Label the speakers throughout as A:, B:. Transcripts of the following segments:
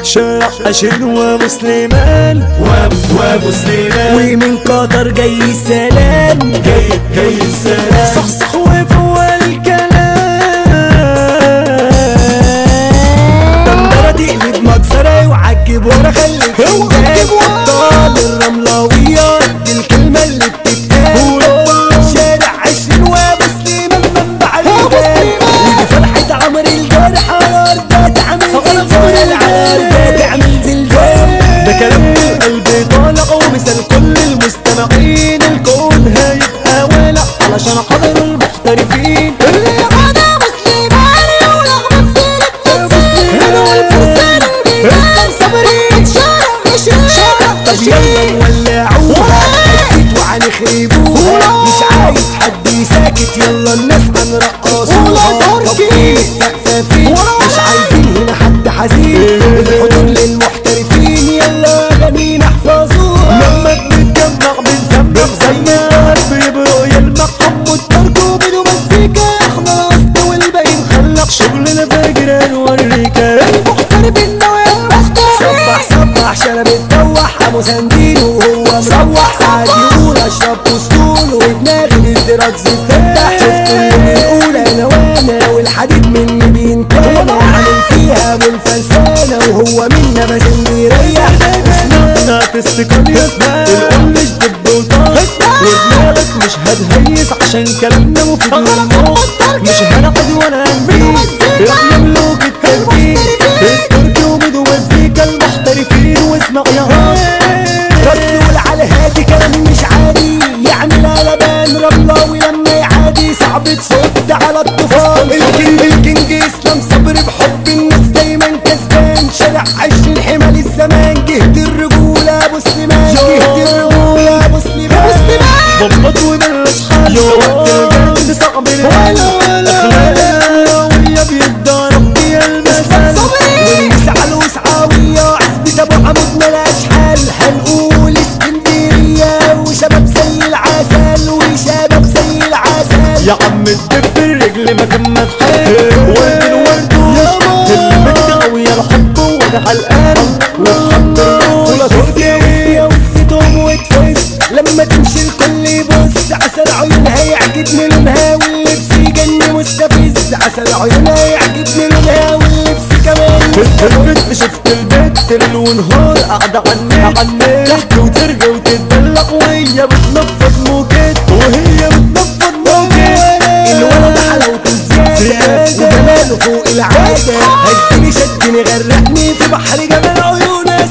A: شارع عشرين وابو سليمان
B: وابو سليمان
A: ومن قطر جاي السلام
B: جاي جاي السلام
A: صحصح وفوق الكلام دندرة تقلب مكسرة وعجب ورا خليك فنجان ابطال الرملاوية دي الكلمة اللي بتتقال شارع عشرين وابو سليمان منبع الرجال ودي فرحة عمر الجارح على أرضها تعمل زلزال على أرضها تعمل زلزال ده كلام من القلب طالع ومثال كل المستمعين الكون هيبقى والع علشان حضروا المحترفين اللي
C: انا مسلماني ولغمة
A: هنا والفرسان اسلام صبري طب يلا نولعوها هتزيد وهنخربوها مش عايز حد ساكت يلا الناس هنرقصوها طب فين السقفافين مش عايزين هنا حد حزين الحضور للمحترفين يلا اغانينا احفظوها لما بنتجمع بنسمع زي قلب يبرق يلمع حمود تركو بدو مزيكا احنا الوسط والباقي نخلق شغلنا فاجر نوريك المحترفين صبح صبح شرب الدوح ابو سندين وهو مروح قاعد يقول اشرب بستول ودماغي بالدراجز بتفتح شفت اللي الاولى انا وانا والحديد مني بينتهي عامل فيها ابو الفلسانه وهو منا باسم بيريح اسمعنا تستقل يسمع القول مش دب وطاس ودماغك مش هتهيس عشان كلامنا مفيد للناس مش هنقعد ولا هنفيد احنا ملوك التربية التركي وميدو مزيكا المحترفين واسمع يا هاس رسول على هادي كلام مش عادي يعمل قلبان رملاوي لما يعادي صعب تصد على الطوفان الكينج الكينج اسلام صبر بحب الناس دايما كسبان شارع عشرين حمل الزمان جهد الرجولة ابو سليمان جهد الرجولة ابو سليمان ضبط وبلش حالي وقت الجد صعب الهال اخلاق ويا بيبدا ربي المثل والمسعى الوسعاوية عزبة ابو عمود ملاش حل هنقول اسكندرية وشباب زي العسل وشباب زي العسل
B: يا عم الدب الرجل ما كان مدحين ورد الورد اللي متقوي الحب وجع القلب وحب الرجولة
A: تركيا وسطهم وتفس لما تمشي الكل يبص عسل عيونها يعجبني لونها واللبس يجني مستفز عسل عيونها يعجبني لونها واللبس كمان
B: البنت شفت البنت ليل ونهار قاعدة على النت تحكي وترجع وتتدلع وهي بتنفض موجات وهي بتنفض موجات
A: الولد حلاوته زيادة وجماله فوق العادة هزني شدني غرقني في بحر جمال عيونها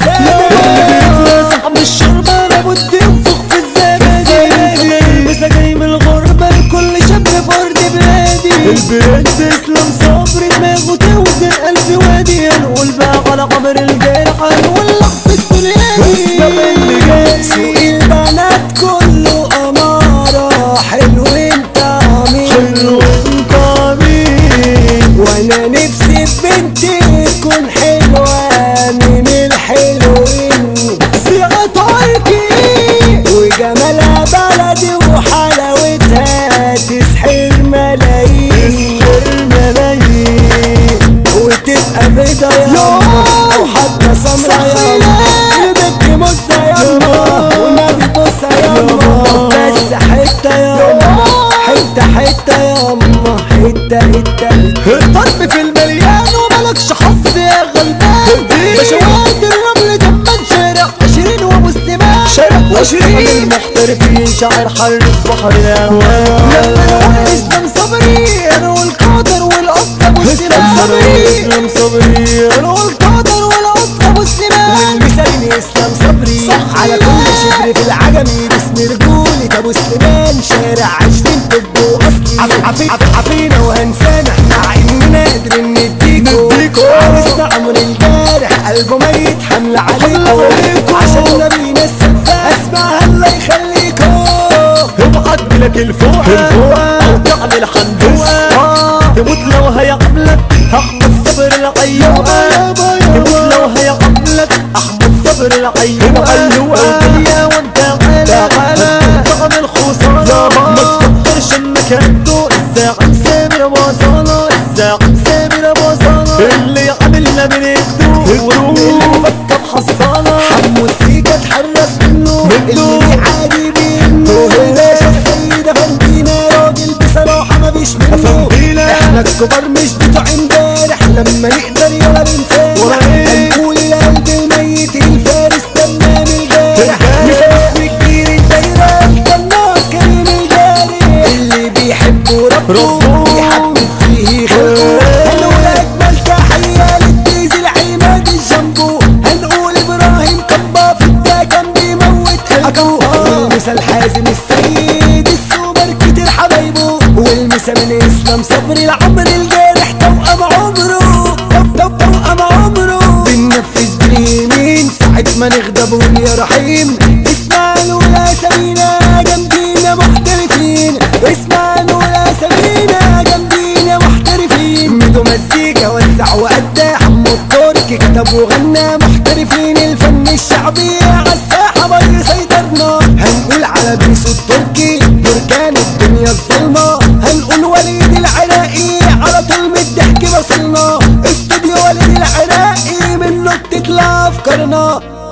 A: سادة
B: صعب الشربة لابد ينفخ في الزبادي
A: لسه جاي من الغربة لكل شاب في أرض بلادي
B: البرنس اسلام صبري
A: دماغه توزن ألف وادي هنقول بقى على قمر الجارح هنقول لحظة
B: اسلام اللي جاي.
A: سوق البنات كله أمارة حلوين طعمين
B: حلو انت مين
A: وانا نفسي بنتي تكون حلوة من الحلوين صيغة تركي وجمالها بلدي وحلاوتها تسحر ملايين
B: الملايين
A: وتبقى بيضة يا او حتى سمرا يا البنت موسى يا والنبي بوسة يا بس حتة يا حتة حتة يا حتة حتة
B: الضرب في المليان
A: وملكش حظ يا غلبان بشوات الرمل جنبان شارع عشرين ومسلمان
B: شارع
A: وعشرين
B: المحترفين شاعر حرف بحر الاهوال
A: لما نقول اسلام صبري انا والقادر والاصل مسلمان صبري
B: اسلام صبري
A: انا والقادر والاصل مسلمان والمثالي اسلام صبري على كل شبر في العجمي باسم رجولة ابو سليمان شارع عشرين طب واصلي عف- عف- عفينا وهنسانا مع اننا قادرين نديكو
B: نديكو.
A: عرسنا عمر الجارح قلبه ميت حمل عليكو
B: عليكو.
A: عشان نبينا السفاح اسمع الله يخليكو
B: ابعت لك الفوق الفوق او تعمل حندوقة تموت لو هيعملك احمد صبر العيوقة تموت لو هيعملك احمد صبر العيوقة لو هي وانت على تعمل خسارة ما تفكرش انك هتدوق الساعة سامر وصالة الساعة سامر وصالة اللي عملنا بنكتوب مدلوق
A: اللي عادي بينه باشا السيدة فندينا راجل بصراحة ما فيش منه
B: فندينا.
A: احنا الكبار مش بتوع امبارح لما نقدر يلا بنسامح
B: ولا ايه؟
A: هنقول القلب الميت الفارس تمام الجارح
B: الجارح.
A: مثل اسم كبير الدايرة القناص كريم الجارح اللي بيحبوا ربه
B: ربه.
A: بيحبب فيه خلقه هنقول اجمل تحية للديزل عماد الجنبو هنقول ابراهيم كبا في الدا كان بيموت قلبه والمثل حازم السيد السوبر كتير حبايبه والمثل من اسلام صبري العمر الجارح توأم عمره تو- تو- توأم عمره بننفذ باليمين ساعة ما نغضب ونقول يا رحيم اسمع ولا سمينا جنبينا محترفين اسمع ولا سمينا جنبينا محترفين ميدو مزيكا وزع وأدى حمو التركي كتب وغنى محترفين الفن الشعبي عالساحة بي سيطرنا هنقول على بيسو التركي بركان الدنيا الظلمة هنقول وليد العراقي على طول من الضحك وصلنا استوديو وليد العراقي منه بتطلع افكارنا